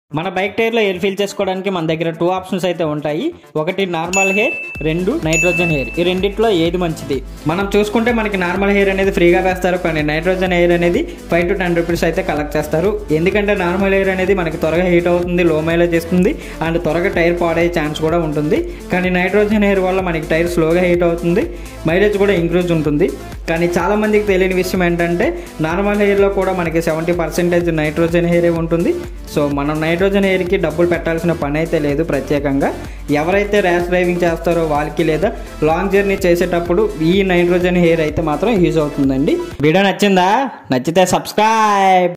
మన bike టైర్లో air fill చేసుకోవడానికి మన దగ్గర టూ ఆప్షన్స్ అయితే ఉంటాయి ఒకటి నార్మల్ హెయిర్ రెండు నైట్రోజన్ హెయిర్ ఈ రెండిట్లో ఏది మంచిది మనం చూసుకుంటే మనకి నార్మల్ హెయిర్ అనేది ఫ్రీగా వేస్తారు కానీ నైట్రోజన్ హెయిర్ అనేది ఫైవ్ టు టెన్ రూపీస్ అయితే కలెక్ట్ చేస్తారు ఎందుకంటే నార్మల్ హెయిర్ అనేది మనకి త్వరగా హీట్ అవుతుంది లో మైలేజ్ ఇస్తుంది అండ్ త్వరగా టైర్ పాడయ్యే ఛాన్స్ కూడా ఉంటుంది కానీ నైట్రోజన్ హెయిర్ వల్ల మనకి టైర్ స్లోగా హీట్ అవుతుంది మైలేజ్ కూడా ఇంక్రీజ్ ఉంటుంది కానీ చాలా మందికి తెలియని విషయం ఏంటంటే నార్మల్ హెయిర్లో కూడా మనకి సెవెంటీ పర్సెంటేజ్ నైట్రోజన్ హెయిర్ ఉంటుంది సో మనం నైట్రోజన్ హెయిర్కి డబ్బులు పెట్టాల్సిన పని అయితే లేదు ప్రత్యేకంగా ఎవరైతే ర్యాష్ డ్రైవింగ్ చేస్తారో వాళ్ళకి లేదా లాంగ్ జర్నీ చేసేటప్పుడు ఈ నైట్రోజన్ హెయిర్ అయితే మాత్రం యూజ్ అవుతుందండి వీడియో నచ్చిందా నచ్చితే సబ్స్క్రైబ్